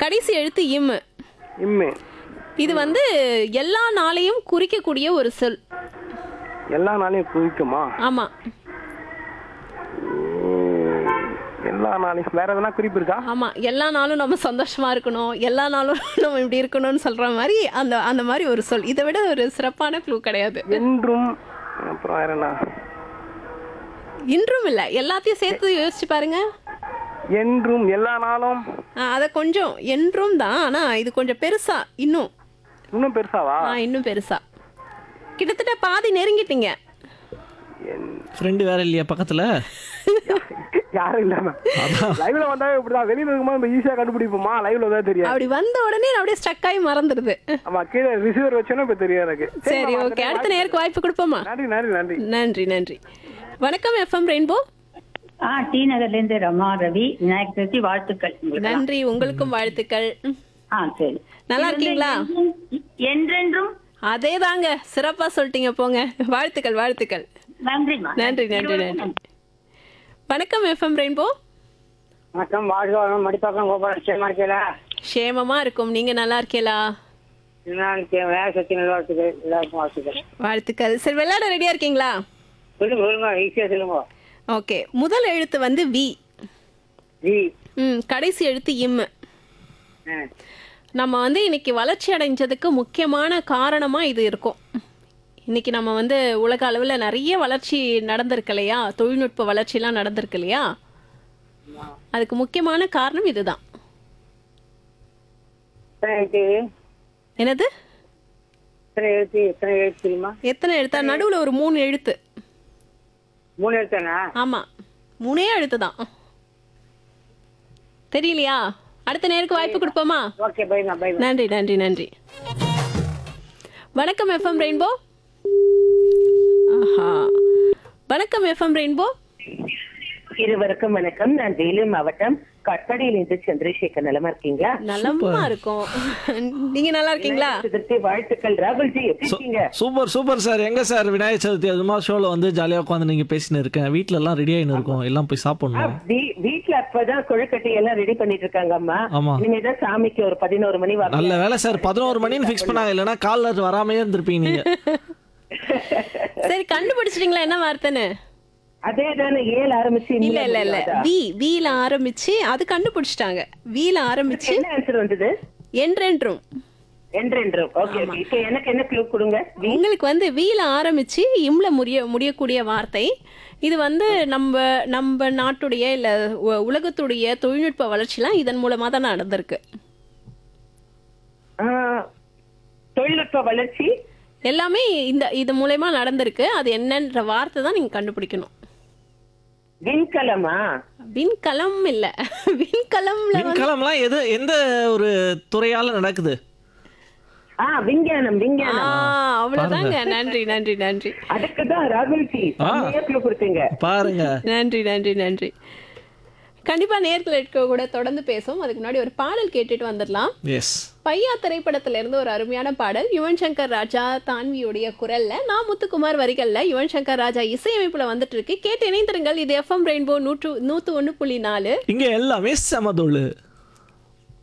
கடைசி எழுத்து இம் இம்மு இது வந்து எல்லா நாளையும் குறிக்கக்கூடிய ஒரு சொல் எல்லா நாளையும் குவிக்குமா ஆமா உம், எல்லா நாளையும் வேற எதனா குறிப்பு இருக்கா ஆமா எல்லா நாளும் நம்ம சந்தோஷமா இருக்கணும் எல்லா நாளும் நம்ம இப்படி இருக்கணும்னு சொல்ற மாதிரி அந்த அந்த மாதிரி ஒரு சொல் இதை விட ஒரு சிறப்பான க்ளூ கிடையாது என்றும் அப்புறம் வேற என்ன இன்றும் இல்ல எல்லாத்தையும் சேர்த்து யோசிச்சு பாருங்க என்றும் எல்லா நாளும் ஆ, அத கொஞ்சம் என்றும் தான் ஆனா இது கொஞ்சம் பெருசா இன்னும் இன்னும் பெருசாவா ஆ இன்னும் பெருசா கிட்டத்தட்ட பாதி நெருங்கிட்டீங்க என்- ஃப்ரெண்டு வேற இல்லையா பக்கத்துல யாரும் இல்லாம லைவ்ல வந்தாவே இப்படிதான் வெளியில இருக்கும்போது நம்ம ஈஸியா கண்டுபிடிப்போமா லைவ்ல தான் தெரியாது அப்படி வந்த உடனே அப்படியே ஸ்டக் ஆகி மறந்துடுது ஆமா கீழே ரிசீவர் வச்சோன்னா இப்ப தெரியும் எனக்கு சரி மாமா, ஓகே அடுத்த நேருக்கு வாய்ப்பு கொடுப்போமா நன்றி நன்றி நன்றி நன்றி நன்றி வணக்கம் எஃப்எம் ரெயின்போ ஆ டி நகர்ல இருந்து ரமா ரவி விநாயகர் சதுர்த்தி வாழ்த்துக்கள் உங்களுக்கு. நன்றி உங்களுக்கும் வாழ்த்துக்கள் ம். ஆ சரி நல்லா இது வந்து இருக்கீங்களா? என்றென்றும் அதே தாங்க சிறப்பா சொல்லிட்டீங்க போங்க வாழ்த்துக்கள் வாழ்த்துக்கள் நன்றிமா நன்றி நன்றி நன்றி வணக்கம் எஃப்எம் ரெயின்போ வணக்கம் வாழ்க மடிப்பாக்கம் கோபாலட்சுமா இருக்கீங்களா க்ஷேமமா இருக்கும் நீங்க நல்லா இருக்கீங்களா நான் வேலை சக்தி நல்வாழ்த்துக்கள் எல்லாருக்கும் வாழ்த்துக்கள் வாழ்த்துக்கள் சரி விளையாட ரெடியா இருக்கீங்களா சொல்லுங்க சொல்லுங்க ஈஸியா சொல்லுங்க ஓகே முதல் எழுத்து வந்து வி ஜி ம் கடைசி எழுத்து இம் ஆ. நம்ம வந்து இன்னைக்கு வளர்ச்சி அடைஞ்சதுக்கு முக்கியமான காரணமா இது இருக்கும் இன்னைக்கு நம்ம வந்து உலக அளவில் நிறைய வளர்ச்சி நடந்திருக்கு இல்லையா தொழில்நுட்ப வளர்ச்சிலாம் நடந்திருக்கு இல்லையா அதுக்கு முக்கியமான காரணம் இதுதான் எத்தனை எழுத்து என்னது எத்தனை எழுத்து எத்தனை எழுத்து தெரியுமா எத்தனை எழுத்தா நடுவில் ஒரு மூணு எழுத்து மூணு எழுத்தானா ஆமா மூணே எழுத்து தான் தெரியலையா அடுத்த நேருக்கு வாய்ப்பு கொடுப்போமா ஓகே பைமா பை நன்றி நன்றி நன்றி வணக்கம் எஃப்எம் ரெயின்போ ஆஹா வணக்கம் எஃப்எம் ரெயின்போ இருவருக்கும் வணக்கம் நான் வேலூர் மாவட்டம் கட்படியிலிருந்து சந்திரசேகர் நலமா இருக்கீங்களா நலமா இருக்கும் நீங்க நல்லா இருக்கீங்களா சதுர்த்தி வாழ்த்துக்கள் ராகுல்ஜி எப்படி இருக்கீங்க சூப்பர் சூப்பர் சார் எங்க சார் விநாயகர் சதுர்த்தி அது மாதிரி ஷோல வந்து ஜாலியா உட்காந்து நீங்க பேசின்னு இருக்கேன் வீட்ல எல்லாம் ரெடி ஆயின்னு இருக்கோம் எல்லாம் போய் சாப்பிடணும் வீ- வீட்ல அப்பதான் கொழுக்கட்டை எல்லாம் ரெடி பண்ணிட்டு இருக்காங்க அம்மா ஆமா. இனிமேதான் சாமிக்கு ஒரு பதினோரு மணி வரும் நல்ல வேலை சார் பதினோரு மணின்னு ஃபிக்ஸ் பண்ணாங்க இல்லைன்னா கால்ல வராமையே இருந்திருப்பீங்க நீங்க சரி கண்டுபிடிச்சிட்டீங்களா என்ன வார்த்தைன்னு அதே தானே ஏழு ஆரம்பிச்சு இல்ல இன்னும் இல்ல இல்ல முடியாதா? வி வீல ஆரம்பிச்சு அது கண்டுபிடிச்சிட்டாங்க வீல ஆரம்பிச்சு என்ன ஆன்சர் வந்தது என்றென்றும் என்றென்றும் ஓகே ஓகே இப்ப எனக்கு என்ன க்ளூ கொடுங்க வி- உங்களுக்கு வந்து வீல ஆரம்பிச்சு இம்ல முடிய முடியக்கூடிய வார்த்தை இது வந்து நம்ம நம்ம நாட்டுடைய இல்ல உ- உலகத்துடைய தொழில்நுட்ப வளர்ச்சிலாம் இதன் மூலமா தான் நடந்திருக்கு ஆ, தொழில்நுட்ப வளர்ச்சி எல்லாமே இந்த இது மூலயமா நடந்திருக்கு அது என்னன்ற வார்த்தை தான் நீங்க கண்டுபிடிக்கணும் விண்கலமா விண்கலம் இல்ல விண்கலம்ல வந்து மின்கலம்லாம் எது எந்த ஒரு துறையால நடக்குது ஆ விஞ்ஞானம் ஆ, விஞ்ஞானம் அவ்வளவுதாங்க நன்றி நன்றி நன்றி அதுக்குதான் ராகுல்ஜி ஆ. க்ளூ கொடுத்தீங்க பாருங்க நன்றி நன்றி நன்றி கண்டிப்பா நேர்களை இருக்க கூட தொடர்ந்து பேசுவோம் அதுக்கு முன்னாடி ஒரு பாடல் கேட்டுட்டு வந்துடலாம் எஸ் பையா திரைப்படத்துல இருந்து ஒரு அருமையான பாடல் யுவன் சங்கர் ராஜா தான்வியுடைய குரல்ல நான் முத்துக்குமார் வரிகள்ல யுவன் சங்கர் ராஜா இசையமைப்புல வந்துட்டு இருக்கு கேட்டு இணைந்திருங்கள் இது எஃப்எம் ரெயின்போ நூற்று நூத்து ஒண்ணு புள்ளி நாலு இங்க எல்லாமே சமதொழு